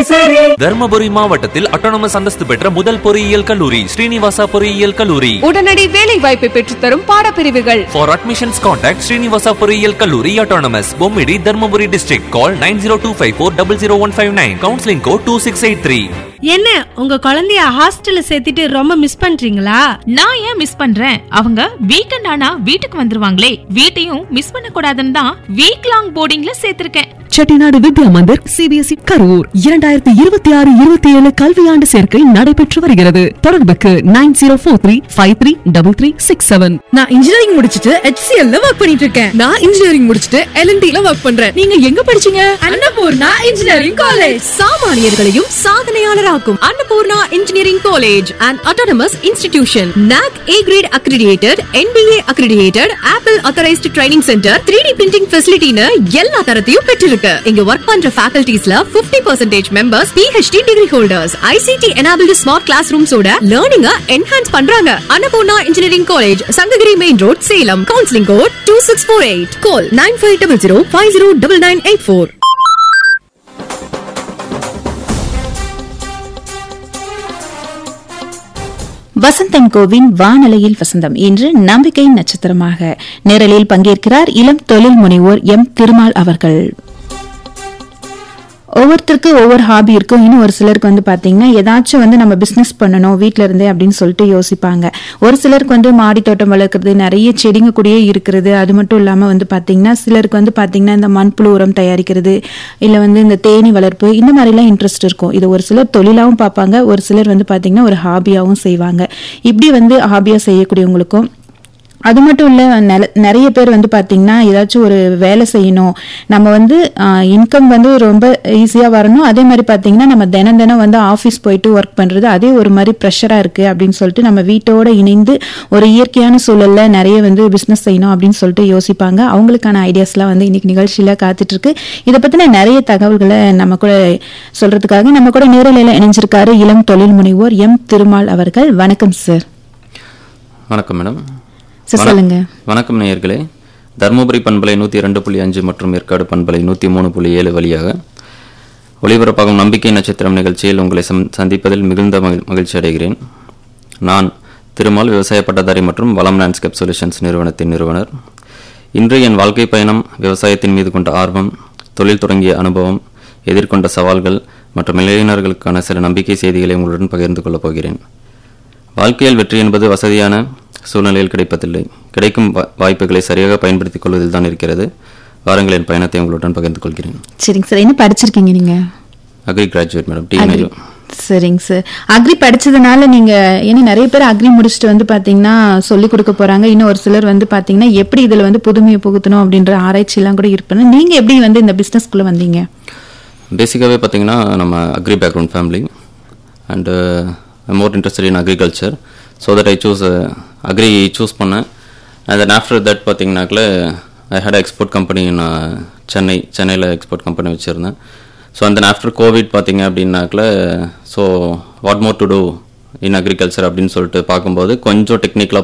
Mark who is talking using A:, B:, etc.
A: சரி
B: தர்மபுரி மாவட்டத்தில் அட்டானமஸ் அந்தஸ்து பெற்ற முதல் பொறியியல் கல்லூரி ஸ்ரீனிவாசா பொறியியல் கல்லூரி
C: உடனடி வேலை வாய்ப்பை பெற்றுத்தரும் பாடப்பிரிவுகள்
B: ஃபார் அட்மிஷன்ஸ் கான்டாக்ட் ஸ்ரீனிவாசா பொறியியல் கல்லூரி autonomous Bommidi Dharmapuri district call nine zero two five four double zero one five nine counselling code two six eight three
D: என்ன உங்க குழந்தைய ஹாஸ்டல்ல சேர்த்துட்டு ரொம்ப மிஸ் பண்றீங்களா
E: நான் ஏன் மிஸ் பண்றேன் அவங்க வீக்கெண்ட் ஆனா வீட்டுக்கு வந்துருவாங்களே வீட்டையும் மிஸ் பண்ண கூடாதுன்னு தான் வீக் லாங் போர்டிங்ல சேர்த்திருக்கேன்
F: செட்டிநாடு வித்யா மந்திர் சிபிஎஸ்இ கரூர் இரண்டாயிரத்தி இருபத்தி ஆறு இருபத்தி ஏழு கல்வியாண்டு சேர்க்கை நடைபெற்று வருகிறது தொடர்புக்கு nine zero four three five three double three six seven
G: நான் இன்ஜினியரிங் முடிச்சிட்டு ஹெச்சிஎல் ஒர்க் பண்ணிட்டு இருக்கேன்
C: நான் இன்ஜினியரிங் முடிச்சிட்டு எல்என்டி ல ஒர்க் பண்றேன்
G: நீங்க எங்க படிச்சீங்க அன்னபூர்ணா இன்ஜினியரிங் காலேஜ்
C: சாமானியர்களையும் சாதனையாளராக்கும் Annapoorna engineering college and autonomous institution NAC A grade accredited NBA accredited Apple authorised training centre 3D printing ஃபெசிலிட்டின்னு எல்லா தரத்தையும் பெற்றிருக்கு இங்க ஒர்க் பண்ற ஃபேக்கல்டிஸ்ல 50% percentage members PhD degree holders ICT enabled smart class ரூம்ஸோட லேர்னிங்க என்ஹான்ஸ் பண்றாங்க Annapoorna engineering college Sankagiri main road Salem counselling code two six four eight call nine five double zero five zero double nine eight four
H: Vasanthan கோவின் வானலையில் வசந்தம் இன்று நம்பிக்கை நட்சத்திரமாக நேரலில் பங்கேற்கிறார் இளம் தொழில் முனைவோர் எம் திருமால் அவர்கள் ஒவ்வொருத்தருக்கு ஒவ்வொரு ஹாபி இருக்கும் இன்னும் ஒரு சிலருக்கு வந்து பாத்தீங்கன்னா ஏதாச்சும் வந்து நம்ம பிசினஸ் பண்ணணும் வீட்ல இருந்தே அப்படின்னு சொல்லிட்டு யோசிப்பாங்க ஒரு சிலருக்கு வந்து மாடி தோட்டம் வளர்க்குறது நிறைய செடிங்க கூடயே இருக்கிறது அது மட்டும் இல்லாம வந்து பாத்தீங்கன்னா சிலருக்கு வந்து பாத்தீங்கன்னா இந்த மண்புழு உரம் தயாரிக்கிறது இல்ல வந்து இந்த தேனி வளர்ப்பு இந்த மாதிரிலாம் இன்ட்ரெஸ்ட் இருக்கும் இது ஒரு சிலர் தொழிலாவும் பார்ப்பாங்க ஒரு சிலர் வந்து பாத்தீங்கன்னா ஒரு ஹாபியாவும் செய்வாங்க இப்படி வந்து ஹாபியா செய்யக்கூடியவங்களுக்கும் அது மட்டும் இல்ல நெல- நிறைய பேர் வந்து பாத்தீங்கன்னா ஏதாச்சும் ஒரு வேலை செய்யணும் நம்ம வந்து இன்கம் வந்து ரொம்ப ஈஸியா வரணும் அதே மாதிரி பாத்தீங்கன்னா நம்ம தினம் தினம் வந்து ஆஃபீஸ் போயிட்டு ஒர்க் பண்றது அதே ஒரு மாதிரி ப்ரெஷரா இருக்கு அப்படின்னு சொல்லிட்டு நம்ம வீட்டோட இணைந்து ஒரு இயற்கையான சூழல்ல நிறைய வந்து பிசினஸ் செய்யணும் அப்படின்னு சொல்லிட்டு யோசிப்பாங்க அவங்களுக்கான ஐடியாஸ்லாம் வந்து இன்னைக்கு நிகழ்ச்சியில காத்துட்டு இருக்கு இதை பத்தின நிறைய தகவல்களை நம்ம கூட சொல்றதுக்காக நம்ம கூட நேரலையில இணைஞ்சிருக்காரு இளம் தொழில் முனைவோர் எம் திருமால் அவர்கள் வணக்கம் சார்
I: வணக்கம் மேடம்
H: சார்
I: வண-
H: சொல்லுங்க
I: வணக்கம் நேயர்களே தருமபுரி பண்பலை நூற்றி இரண்டு புள்ளி அஞ்சு மற்றும் ஏற்காடு பண்பலை நூற்றி மூணு புள்ளி ஏழு வழியாக ஒளிபரப்பாகும் நம்பிக்கை நட்சத்திரம் நிகழ்ச்சியில் உங்களை சந்- சந்திப்பதில் மிகுந்த மகிழ்- மகிழ்ச்சி அடைகிறேன் நான் திருமால் விவசாய பட்டதாரி மற்றும் வளம் லேண்ட்ஸ்கேப் சொல்யூஷன்ஸ் நிறுவனத்தின் நிறுவனர் இன்று என் வாழ்க்கை பயணம் விவசாயத்தின் மீது கொண்ட ஆர்வம் தொழில் தொடங்கிய அனுபவம் எதிர்கொண்ட சவால்கள் மற்றும் இளைஞர்களுக்கான சில நம்பிக்கை செய்திகளை உங்களுடன் பகிர்ந்து கொள்ளப் போகிறேன் வாழ்க்கையில் வெற்றி என்பது வசதியான சூழ்நிலையில் கிடைப்பதில்லை கிடைக்கும் வா- வாய்ப்புகளை சரியாக பயன்படுத்திக் கொள்வதில் தான் இருக்கிறது வாரங்களின் பயணத்தை உங்களுடன் பகிர்ந்து கொள்கிறேன்
H: சரிங்க சார் என்ன படிச்சிருக்கீங்க நீங்க
I: agri graduate madam
H: agri
I: TNI
H: சரிங்க சார் அக்ரி படிச்சதுனால நீங்க ஏன்னா நிறைய பேர் அக்ரி முடிச்சுட்டு வந்து பாத்தீங்கன்னா சொல்லி கொடுக்க போறாங்க இன்னும் ஒரு சிலர் வந்து பாத்தீங்கன்னா எப்படி இதுல வந்து புதுமையை புகுத்தணும் அப்படின்ற ஆராய்ச்சி எல்லாம் கூட இருப்பாங்க நீங்க எப்படி வந்து இந்த பிசினஸ்க்குள்ள வந்தீங்க
I: பேசிக்காகவே பார்த்தீங்கன்னா நம்ம agri background family and more interested in agriculture so that I choose agri choose பண்ணேன் அண்ட் தென் ஆஃப்டர் தட் பார்த்தீங்கன்னாக்கில் ஐ ஹேட் எக்ஸ்போர்ட் கம்பெனி நான் சென்னை சென்னையில் எக்ஸ்போர்ட் கம்பெனி வச்சுருந்தேன் ஸோ அந்த ஆஃப்டர் கோவிட் பார்த்தீங்க அப்படின்னாக்கில் so what more to do in agriculture அப்படின்னு சொல்லிட்டு பார்க்கும்போது கொஞ்சம் டெக்னிக்கலாக